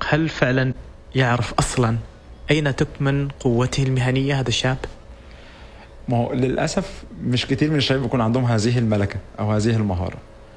هل فعلا يعرف اصلا اين تكمن قوته المهنيه هذا الشاب؟ ما هو للاسف مش كتير من الشباب بيكون عندهم هذه الملكه او هذه المهاره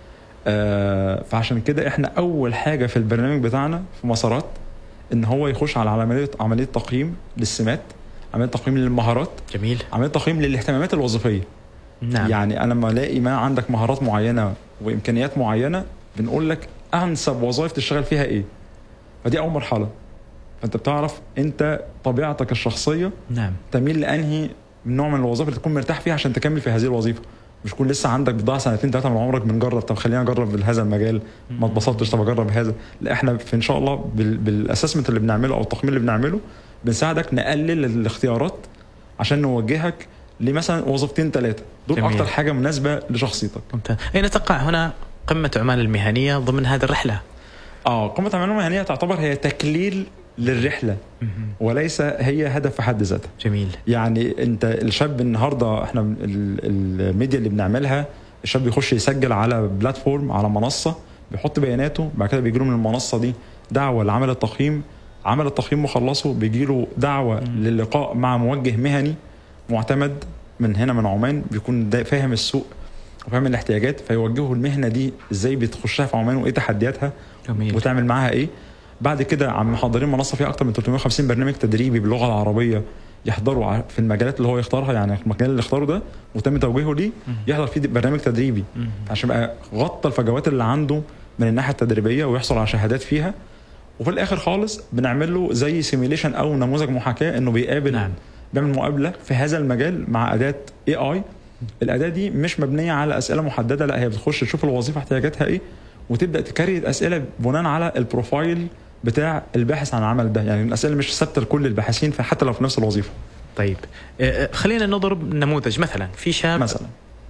آه فعشان كده احنا اول حاجه في البرنامج بتاعنا في مسارات ان هو يخش على عمليه عمليه تقييم للسمات عمليه تقييم للمهارات جميل عمليه تقييم للاهتمامات الوظيفيه نعم يعني انا لما الاقي ما عندك مهارات معينه وامكانيات معينه بنقول لك انسب وظائف تشتغل فيها ايه فدي اول مرحله فانت بتعرف انت طبيعتك الشخصيه نعم تميل لانهي نوع من الوظائف اللي تكون مرتاح فيها عشان تكمل في هذه الوظيفه مش تكون لسه عندك بضاعه سنتين ثلاثه من عمرك بنجرب طب خلينا نجرب هذا المجال ما اتبسطتش طب اجرب هذا لا احنا في ان شاء الله بال- بالاسسمنت اللي بنعمله او التقييم اللي بنعمله بنساعدك نقلل الاختيارات عشان نوجهك لمثلا وظيفتين ثلاثه دول جميل. اكتر حاجه مناسبه لشخصيتك ممتاز اين تقع هنا قمه عمان المهنيه ضمن هذه الرحله؟ اه قمه العمل المهنيه تعتبر هي تكليل للرحله وليس هي هدف في حد ذاتها جميل يعني انت الشاب النهارده احنا ال- الميديا اللي بنعملها الشاب بيخش يسجل على بلاتفورم على منصه بيحط بياناته بعد كده بيجي له من المنصه دي دعوه لعمل التقييم عمل التقييم مخلصه بيجي له دعوه للقاء مع موجه مهني معتمد من هنا من عمان بيكون دا- فاهم السوق وفاهم الاحتياجات فيوجهه المهنه دي ازاي بتخشها في عمان وايه تحدياتها جميل وتعمل معاها ايه بعد كده عم محضرين منصه فيها اكتر من 350 برنامج تدريبي باللغه العربيه يحضروا ع- في المجالات اللي هو يختارها يعني المجال اللي اختاره ده وتم توجيهه ليه يحضر فيه برنامج تدريبي مم. عشان يبقى غطى الفجوات اللي عنده من الناحيه التدريبيه ويحصل على شهادات فيها وفي الاخر خالص بنعمل له زي سيميليشن او نموذج محاكاه انه بيقابل نعم. بيعمل مقابله في هذا المجال مع اداه اي اي الاداه دي مش مبنيه على اسئله محدده لا هي بتخش تشوف الوظيفه احتياجاتها ايه وتبدا تكريت اسئله بناء على البروفايل بتاع الباحث عن العمل ده يعني الاسئله مش ثابته لكل الباحثين حتى لو في نفس الوظيفه طيب آه، آه، خلينا نضرب نموذج مثلا في شاب مثلا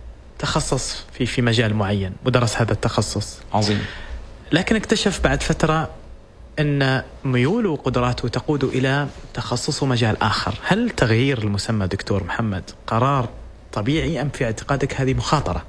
تخصص في في مجال معين ودرس هذا التخصص عظيم لكن اكتشف بعد فترة أن ميوله وقدراته تقود إلى تخصصه مجال آخر هل تغيير المسمى دكتور محمد قرار طبيعي أم في اعتقادك هذه مخاطرة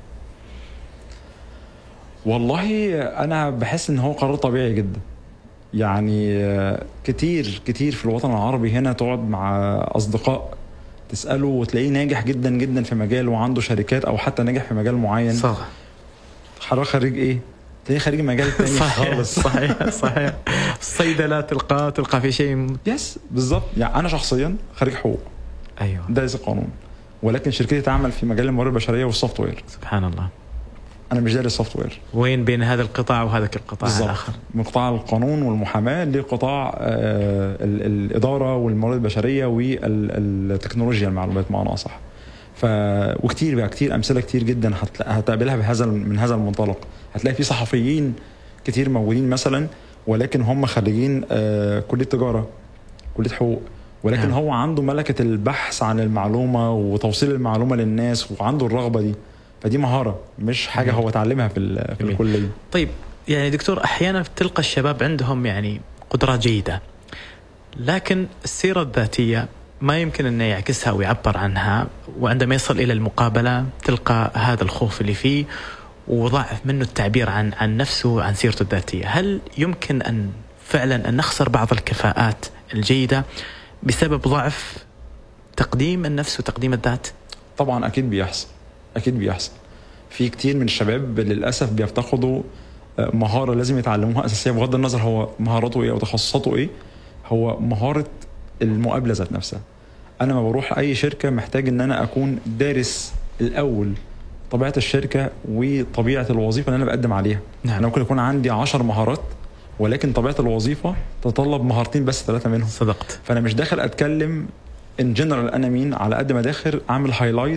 والله انا بحس ان هو قرار طبيعي جدا يعني آه، كتير كتير في الوطن العربي هنا تقعد مع اصدقاء تساله وتلاقيه ناجح جدا جدا في مجال وعنده شركات او حتى ناجح في مجال معين صح حضرتك خريج ايه؟ تلاقيه خريج مجال تاني صحيح خالص صحيح صحيح الصيدلة تلقى تلقى في شيء يس بالظبط يعني انا شخصيا خريج حقوق أيوه دارس القانون ولكن شركتي تعمل في مجال الموارد البشريه والسوفت وير سبحان الله انا مش دارس سوفت وير وين بين هذا القطاع وهذاك القطاع بالظبط الآخر من قطاع القانون والمحاماه لقطاع آه، ال- الاداره والموارد البشريه والتكنولوجيا المعلومات بمعنى اصح ف وكتير بقى كتير امثله كتير جدا هتلا- هتقابلها بهذا من هذا المنطلق هتلاقي في صحفيين كتير موجودين مثلا ولكن هم خريجين آه، كليه تجاره كليه حقوق ولكن نعم. هو عنده ملكه البحث عن المعلومه وتوصيل المعلومه للناس وعنده الرغبه دي فدي مهاره مش حاجه جميل. هو اتعلمها في, ال- في جميل. الكليه طيب يعني دكتور احيانا تلقى الشباب عندهم يعني قدرات جيده لكن السيره الذاتيه ما يمكن انه يعكسها ويعبر عنها وعندما يصل الى المقابله تلقى هذا الخوف اللي فيه وضعف منه التعبير عن عن نفسه عن سيرته الذاتيه، هل يمكن ان فعلا ان نخسر بعض الكفاءات الجيده بسبب ضعف تقديم النفس وتقديم الذات؟ طبعا اكيد بيحصل اكيد بيحصل في كتير من الشباب للاسف بيفتقدوا آه، مهاره لازم يتعلموها اساسيه بغض النظر هو مهاراته ايه او تخصصاته ايه هو مهاره المقابله ذات نفسها انا لما بروح اي شركه محتاج ان انا اكون دارس الاول طبيعه الشركه وطبيعه الوظيفه اللي انا بقدم عليها نعم. انا ممكن يكون عندي عشر مهارات ولكن طبيعه الوظيفه تتطلب مهارتين بس ثلاثه منهم صدقت فانا مش داخل اتكلم ان جنرال انا مين على قد ما داخل اعمل هايلايت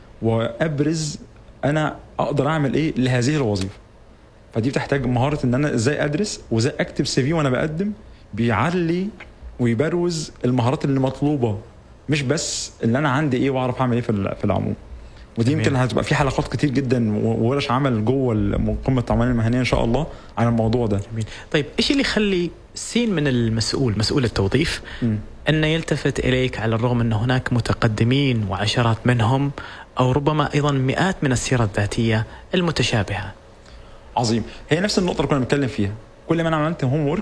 وابرز انا اقدر اعمل ايه لهذه الوظيفه فدي بتحتاج مهاره ان انا ازاي ادرس وازاي اكتب سي في وانا بقدم بيعلي ويبروز المهارات اللي مطلوبه مش بس اللي انا عندي ايه واعرف اعمل ايه في ال- في العموم ودي جميل. يمكن هتبقى في حلقات كتير جدا و- وورش عمل جوه ال- قمه العمال المهنيه ان شاء الله عن الموضوع ده جميل طيب ايش اللي يخلي سين من المسؤول مسؤول التوظيف م. أن يلتفت إليك على الرغم أن هناك متقدمين وعشرات منهم أو ربما أيضا مئات من السيرة الذاتية المتشابهة عظيم هي نفس النقطه اللي كنا بنتكلم فيها كل ما انا عملت هوم ورك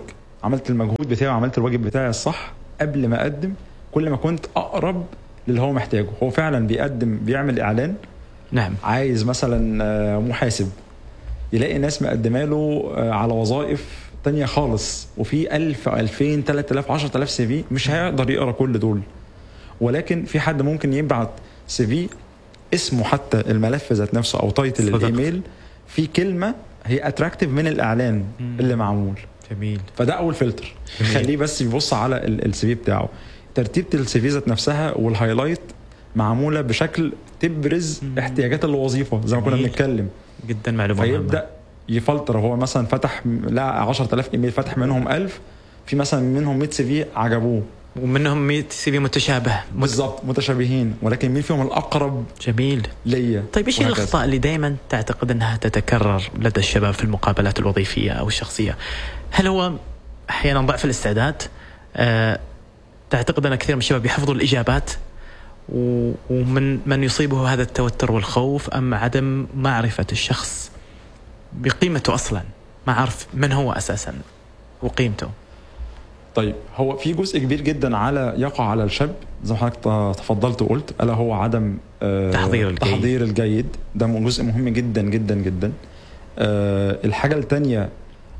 عملت المجهود بتاعي وعملت الواجب بتاعي الصح قبل ما اقدم كل ما كنت اقرب للي هو محتاجه هو فعلا بيقدم بيعمل اعلان نعم عايز مثلا آه، محاسب يلاقي ناس مقدمه له آه، على وظائف تانية خالص وفي 1000 2000 3000 10000 سي في مش هيقدر يقرا كل دول ولكن في حد ممكن يبعت سي في اسمه حتى الملف ذات نفسه او تايتل صدقت. الايميل في كلمه هي اتراكتيف من الاعلان مم. اللي معمول جميل فده اول فلتر جميل. خليه بس يبص على السي في بتاعه ترتيبه السي في ذات نفسها والهايلايت معموله بشكل تبرز مم. احتياجات الوظيفه زي ما كنا جميل. بنتكلم جدا معلومه مهمه فيبدا يفلتر هو مثلا فتح لقى 10000 ايميل فتح منهم 1000 في مثلا منهم 100 سي في عجبوه ومنهم 100 سي في متشابه بالظبط متشابهين ولكن مين فيهم الاقرب جميل ليا طيب ايش هي وهكذا. الاخطاء اللي دائما تعتقد انها تتكرر لدى الشباب في المقابلات الوظيفيه او الشخصيه؟ هل هو احيانا ضعف الاستعداد؟ أه تعتقد ان كثير من الشباب يحفظوا الاجابات و- ومن من يصيبه هذا التوتر والخوف ام عدم معرفه الشخص بقيمته اصلا ما عارف من هو اساسا وقيمته طيب هو في جزء كبير جدا على يقع على الشاب زي ما حضرتك ت- تفضلت وقلت الا هو عدم آه، تحضير الجيد. تحضير الجيد ده م- جزء مهم جدا جدا جدا آه، الحاجه الثانيه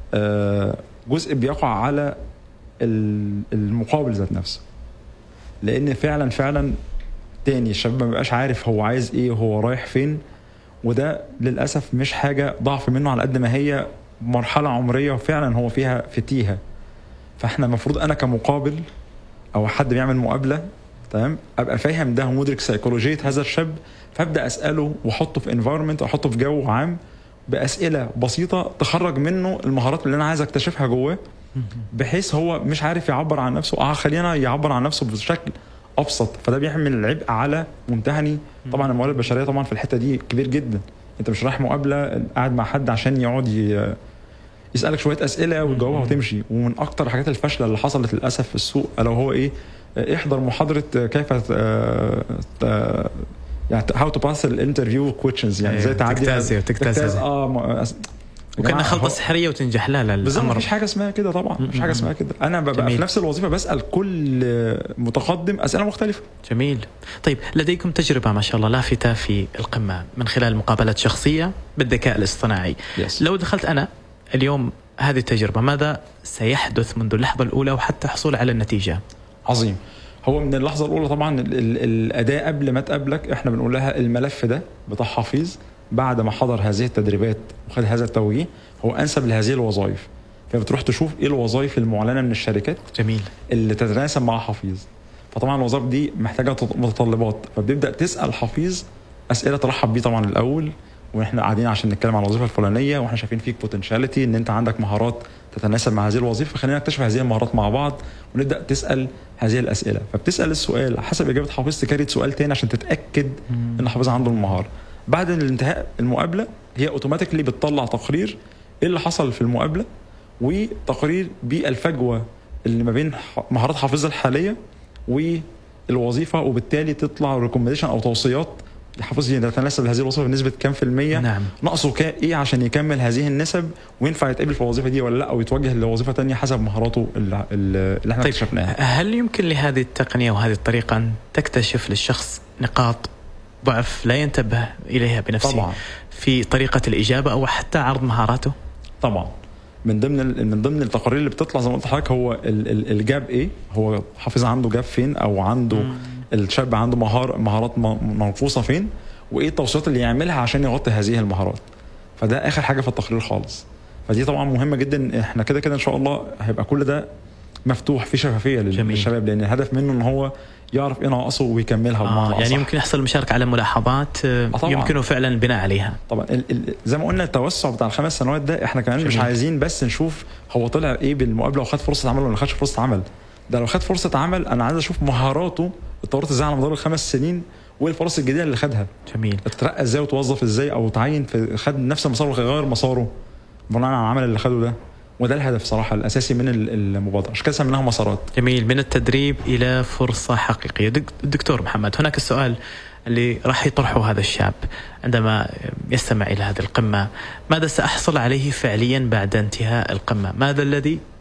جزء بيقع على ال- المقابل ذات نفسه لان فعلا فعلا تاني الشاب ما بيبقاش عارف هو عايز ايه وهو رايح فين وده للاسف مش حاجه ضعف منه على قد ما هي مرحله عمريه وفعلا هو فيها فتيهه فاحنا المفروض انا كمقابل او حد بيعمل مقابله تمام ابقى فاهم ده ومدرك سيكولوجيه هذا الشاب فابدا اساله واحطه في انفايرمنت احطه في جو عام باسئله بسيطه تخرج منه المهارات اللي انا عايز اكتشفها جواه بحيث هو مش عارف يعبر عن نفسه اه خلينا يعبر عن نفسه بشكل ابسط فده بيحمل العبء على ممتهني طبعا الموارد البشريه طبعا في الحته دي كبير جدا انت مش رايح مقابله قاعد مع حد عشان يقعد ي- يسالك شويه اسئله وتجاوبها وتمشي ومن اكتر الحاجات الفاشله اللي حصلت للاسف في السوق الا هو ايه آه، احضر محاضره آه، كيف آه، آه، يعني هاو تو باس الانترفيو كويشنز يعني ازاي أيوة، تعدي تجتاز تجتاز تجتاز هذه. اه ما- أس- يا وكان جماعة، خلطه هو- سحريه وتنجح لا لا بالظبط الامر مفيش حاجه اسمها كده طبعا مفيش حاجه م- اسمها كده انا ببقى جميل. في نفس الوظيفه بسال كل متقدم اسئله مختلفه جميل طيب لديكم تجربة ما شاء الله لافتة في القمة من خلال مقابلات شخصية بالذكاء الاصطناعي Yes. لو دخلت أنا اليوم هذه التجربة ماذا سيحدث منذ اللحظة الأولى وحتى حصول على النتيجة عظيم هو من اللحظه الاولى طبعا ال- ال- الاداه قبل ما تقابلك احنا بنقول لها الملف ده بتاع حفيظ بعد ما حضر هذه التدريبات وخد هذا التوجيه هو انسب لهذه الوظائف فبتروح تشوف ايه الوظائف المعلنه من الشركات جميل اللي تتناسب مع حفيظ فطبعا الوظائف دي محتاجه تط- متطلبات فبتبدا تسال حفيظ اسئله ترحب بيه طبعا الاول واحنا قاعدين عشان نتكلم عن الوظيفه الفلانيه واحنا شايفين فيك بوتنشاليتي ان انت عندك مهارات تتناسب مع هذه الوظيفه فخلينا نكتشف هذه المهارات مع بعض ونبدا تسال هذه الاسئله فبتسال السؤال حسب اجابه حافظ تكرر سؤال تاني عشان تتاكد ان حافظ عنده المهاره بعد الانتهاء المقابله هي اوتوماتيكلي بتطلع تقرير ايه اللي حصل في المقابله وتقرير بالفجوه اللي ما بين ح- مهارات حافظه الحاليه والوظيفه وبالتالي تطلع ريكومنديشن او توصيات حافظ يتناسب لهذه الوظيفه بنسبه كام في الميه نعم ناقصه كا ايه عشان يكمل هذه النسب وينفع يتقبل في الوظيفه دي ولا لا او يتوجه لوظيفه تانية حسب مهاراته اللي, اللي احنا طيب اكتشفناها هل يمكن لهذه التقنية وهذه الطريقة أن تكتشف للشخص نقاط ضعف لا ينتبه إليها بنفسه طبعا في طريقة الإجابة أو حتى عرض مهاراته طبعا من ضمن ال- من ضمن التقارير اللي بتطلع زي ما قلت لحضرتك هو ال- ال- الجاب ايه هو حافظ عنده جاب فين او عنده الشاب عنده مهار مهارات م- منقوصه فين وايه التوصيات اللي يعملها عشان يغطي هذه المهارات فده اخر حاجه في التقرير خالص فدي طبعا مهمه جدا احنا كده كده ان شاء الله هيبقى كل ده مفتوح في شفافيه لل- جميل. للشباب لان الهدف منه ان هو يعرف ايه ناقصه ويكملها بمعنى آه يعني أصح. يمكن يحصل المشاركة على ملاحظات آه، طبعاً. يمكنه فعلا البناء عليها طبعا ال ال زي ما قلنا التوسع بتاع الخمس سنوات ده احنا كمان مش جميل. عايزين بس نشوف هو طلع ايه بالمقابله وخد فرصه عمل ولا ما خدش فرصه عمل ده لو خد فرصه عمل انا عايز اشوف مهاراته اتطورت ازاي على مدار الخمس سنين وايه الفرص الجديده اللي خدها جميل اترقى ازاي وتوظف ازاي او تعين في خد نفس المسار وغير مساره بناء على العمل اللي خده ده وده الهدف صراحه الاساسي من ال- المبادره عشان كده سميناها مسارات جميل من التدريب إلى فرصة حقيقية دك- دكتور محمد هناك السؤال اللي راح يطرحه هذا الشاب عندما يستمع إلى هذه القمة ماذا سأحصل عليه فعليا بعد انتهاء القمة ماذا الذي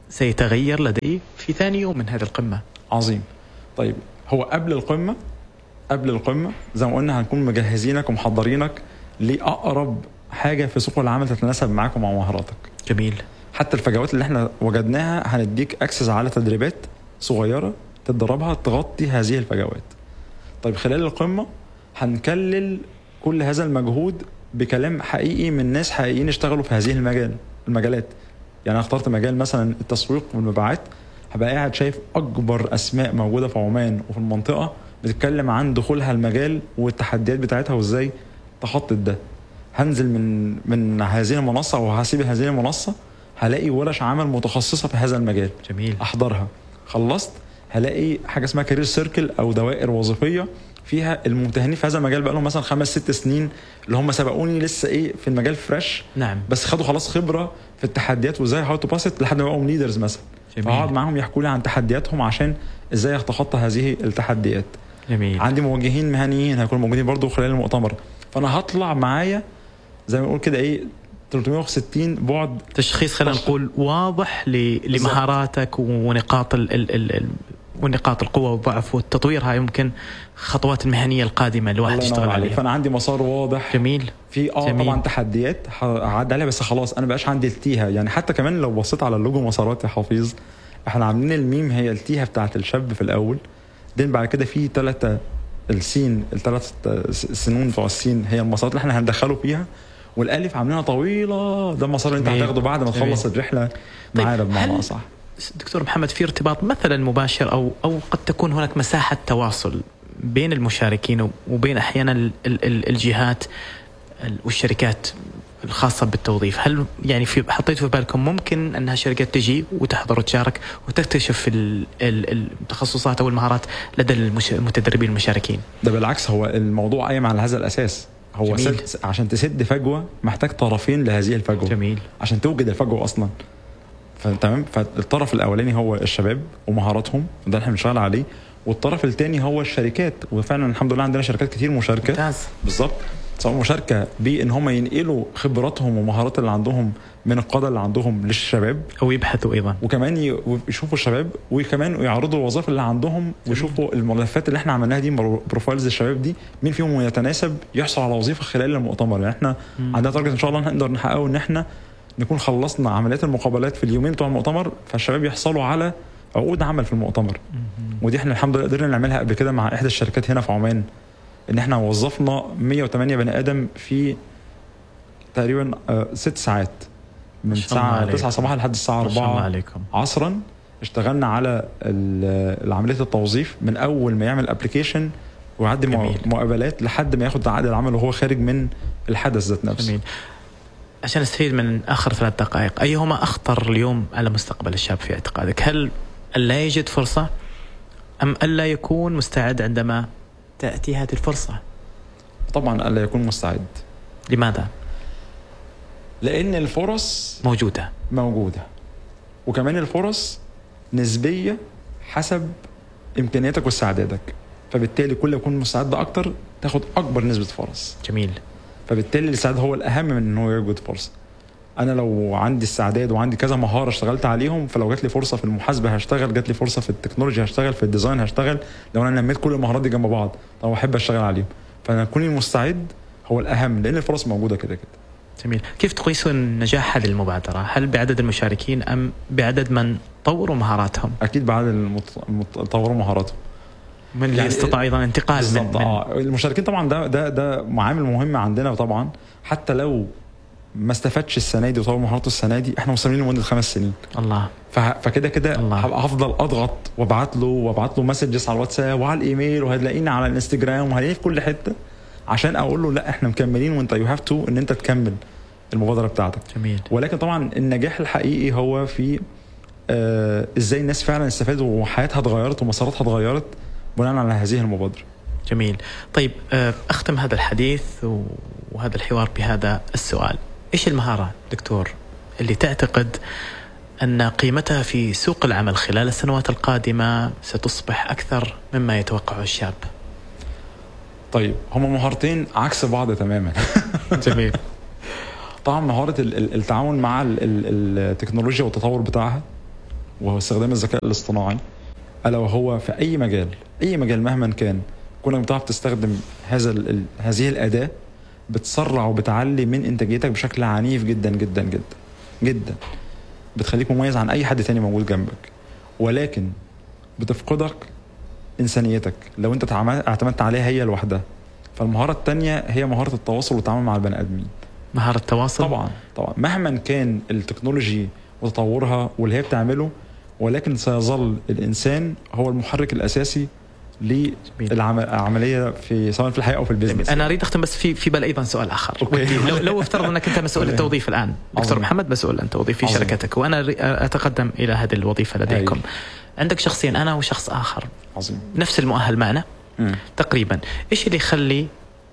سيتغير لديه في ثاني يوم من هذه القمة عظيم طيب هو قبل القمه قبل القمه زي ما قلنا هنكون مجهزينك ومحضرينك لاقرب حاجه في سوق العمل تتناسب معاك ومع مهاراتك جميل حتى الفجوات اللي احنا وجدناها هنديك اكسس على تدريبات صغيره تتدربها تغطي هذه الفجوات طيب خلال القمه هنكلل كل هذا المجهود بكلام حقيقي من ناس حقيقيين اشتغلوا في هذه المجال المجالات يعني انا اخترت مجال مثلا التسويق والمبيعات هبقى قاعد شايف اكبر اسماء موجوده في عمان وفي المنطقه بتتكلم عن دخولها المجال والتحديات بتاعتها وازاي تخطط ده هنزل من من هذه المنصه او هسيب هذه المنصه هلاقي ورش عمل متخصصه في هذا المجال جميل احضرها خلصت هلاقي حاجه اسمها كارير سيركل او دوائر وظيفيه فيها الممتهنين في هذا المجال بقى لهم مثلا خمس ست سنين اللي هم سبقوني لسه ايه في المجال فريش نعم بس خدوا خلاص خبره في التحديات وازاي هاو تو باس لحد ما بقوا ليدرز مثلا جميل. فاقعد معاهم يحكوا لي عن تحدياتهم عشان ازاي اتخطى هذه التحديات جميل عندي موجهين مهنيين هيكونوا موجودين برضو خلال المؤتمر فانا هطلع معايا زي ما نقول كده ايه 360 بعد تشخيص خلينا نقول واضح ل- لمهاراتك ونقاط ال ال ال ال ونقاط القوة والضعف والتطوير هاي يمكن خطوات المهنية القادمة الواحد الله ينور يشتغل عليك عليها فانا عندي مسار واضح جميل في اه جميل. طبعا تحديات هعدي عليها بس خلاص انا بقاش عندي التيها يعني حتى كمان لو بصيت على اللوجو مسارات يا حفيظ احنا عاملين الميم هي التيها بتاعت الشاب في الاول بعدين بعد كده في ثلاثه السين الثلاث سنون بتوع السين هي المسارات اللي احنا هندخله فيها والالف عاملينها طويله ده المسار اللي انت جميل. هتاخده بعد ما جميل. تخلص الرحله طيب، معانا بمعنى هل- اصح دكتور محمد في ارتباط مثلا مباشر او او قد تكون هناك مساحه تواصل بين المشاركين وبين احيانا ال- ال- ال- الجهات ال- والشركات الخاصه بالتوظيف، هل يعني في حطيتوا في بالكم ممكن انها شركات تجي وتحضر وتشارك وتكتشف ال- ال- التخصصات او المهارات لدى المش- المتدربين المشاركين؟ ده بالعكس هو الموضوع قايم على هذا الاساس هو جميل. سد عشان تسد فجوه محتاج طرفين لهذه الفجوه جميل عشان توجد الفجوه اصلا فتمام فالطرف الاولاني هو الشباب ومهاراتهم ده اللي احنا بنشتغل عليه والطرف الثاني هو الشركات وفعلا الحمد لله عندنا شركات كتير مشاركه ممتاز بالظبط سواء مشاركه بان هم ينقلوا خبراتهم ومهارات اللي عندهم من القاده اللي عندهم للشباب او يبحثوا ايضا وكمان ي- يشوفوا الشباب وكمان يعرضوا الوظائف اللي عندهم ويشوفوا الملفات اللي احنا عملناها دي برو- بروفايلز الشباب دي مين فيهم يتناسب يحصل على وظيفه خلال المؤتمر يعني احنا مم. عندنا تارجت ان شاء الله نقدر نحققه ان احنا نكون خلصنا عمليات المقابلات في اليومين بتوع المؤتمر فالشباب يحصلوا على عقود عمل في المؤتمر ودي احنا الحمد لله قدرنا نعملها قبل كده مع احدى الشركات هنا في عمان ان احنا وظفنا 108 بني ادم في تقريبا آه، ست ساعات من ما شاء الله الساعه عليكم. 9 صباحا لحد الساعه ما شاء الله 4 عليكم عصرا اشتغلنا على ال- عمليه التوظيف من اول ما يعمل ابلكيشن ويعدي مع- جميل. مقابلات لحد ما ياخد عقد العمل وهو خارج من الحدث ذات نفسه جميل عشان استفيد من اخر ثلاث دقائق ايهما اخطر اليوم على مستقبل الشاب في اعتقادك هل الا يجد فرصه ام الا يكون مستعد عندما تاتي هذه الفرصه طبعا الا يكون مستعد لماذا لان الفرص موجوده موجوده وكمان الفرص نسبيه حسب امكانياتك واستعدادك فبالتالي كل ما يكون مستعد اكتر تاخد اكبر نسبه فرص جميل فبالتالي الاستعداد هو الاهم من ان هو يوجد فرصه انا لو عندي استعداد وعندي كذا مهاره اشتغلت عليهم فلو جات لي فرصه في المحاسبه هشتغل جات لي فرصه في التكنولوجيا هشتغل في الديزاين هشتغل لو انا نميت كل المهارات دي جنب بعض طب احب اشتغل عليهم فانا كوني مستعد هو الاهم لان الفرص موجوده كده كده جميل كيف تقيسون نجاح هذه المبادره هل بعدد المشاركين ام بعدد من طوروا مهاراتهم اكيد بعد المت- المت- طوروا مهاراتهم من اللي يعني استطاع ايضا انتقال من, بالظبط من اه المشاركين طبعا ده ده ده معامل مهم عندنا طبعا حتى لو ما استفادش السنه دي وطور مهاراته السنه دي احنا مصممين لمده خمس سنين الله فه- فكده كده الله. هبقى هفضل اضغط وابعت له وابعت له مسجز على الواتساب وعلى الايميل وهتلاقيني على الانستجرام وهتلاقيني في كل حته عشان اقول له لا احنا مكملين وانت يو هاف تو ان انت تكمل المبادره بتاعتك جميل ولكن طبعا النجاح الحقيقي هو في آه ازاي الناس فعلا استفادوا وحياتها اتغيرت ومساراتها اتغيرت بناء على هذه المبادره جميل طيب آه، اختم هذا الحديث و- وهذا الحوار بهذا السؤال ايش المهاره دكتور اللي تعتقد ان قيمتها في سوق العمل خلال السنوات القادمه ستصبح اكثر مما يتوقعه الشاب طيب هما مهارتين عكس بعض تماما جميل طبعا مهاره ال- ال- التعاون مع ال- ال- التكنولوجيا والتطور بتاعها وهو استخدام الذكاء الاصطناعي الا وهو في اي مجال اي مجال مهما كان كونك بتعرف تستخدم هذا ال- ال- هذه الاداه بتسرع وبتعلي من انتاجيتك بشكل عنيف جدا جدا جدا جدا بتخليك مميز عن اي حد تاني موجود جنبك ولكن بتفقدك انسانيتك لو انت تعم- اعتمدت عليها هي لوحدها فالمهاره التانية هي مهاره التواصل والتعامل مع البني ادمين مهاره التواصل طبعا طبعا مهما كان التكنولوجي وتطورها واللي هي بتعمله ولكن سيظل الانسان هو المحرك الاساسي للعمليه في سواء في الحياه او في البيزنس انا اريد اختم بس في في بال ايضا سؤال اخر أوكي. ودي لو, لو افترض انك انت مسؤول أوكي. التوظيف الان دكتور عظيم. محمد مسؤول انت توظيف في عظيم. شركتك وانا ر- اتقدم الى هذه الوظيفه لديكم هاي. عندك شخصين انا وشخص اخر عظيم نفس المؤهل معنا مم. تقريبا ايش اللي يخلي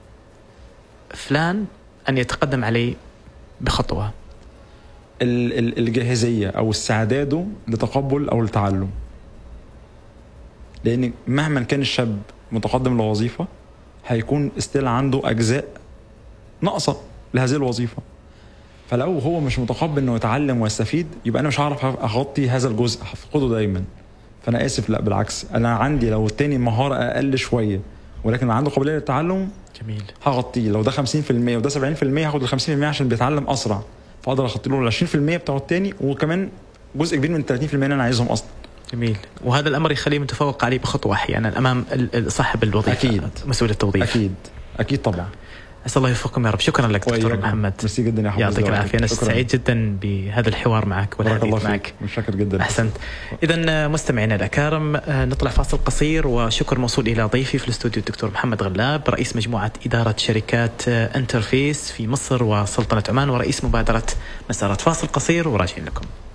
فلان ان يتقدم علي بخطوه ال- ال- الجاهزيه او استعداده لتقبل او التعلم لان مهما كان الشاب متقدم لوظيفه هيكون استيل عنده اجزاء ناقصه لهذه الوظيفه فلو هو مش متقبل انه يتعلم ويستفيد يبقى انا مش هعرف اغطي هذا الجزء هفقده دايما فانا اسف لا بالعكس انا عندي لو التاني مهاره اقل شويه ولكن عنده قابليه للتعلم جميل هغطيه لو ده 50% وده 70% هاخد ال 50% عشان بيتعلم اسرع فاقدر اغطي له ال 20% بتوع التاني وكمان جزء كبير من ال 30% اللي انا عايزهم اصلا جميل وهذا الامر يخليه متفوق عليه بخطوه احيانا امام ال- ال- صاحب الوظيفه أكيد. مسؤول التوظيف اكيد اكيد طبعا اسال الله يوفقكم يا رب شكرا لك دكتور وإياكم. محمد ميرسي جدا يا حبيبي يعطيك العافيه انا شكراً. سعيد جدا بهذا الحوار معك بارك الله والحديث معك فيك متشكر جدا احسنت اذا مستمعينا الاكارم آه، نطلع فاصل قصير وشكر موصول الى ضيفي في الاستوديو الدكتور محمد غلاب رئيس مجموعه اداره شركات آه، انترفيس في مصر وسلطنه عمان ورئيس مبادره مسارات فاصل قصير وراجعين لكم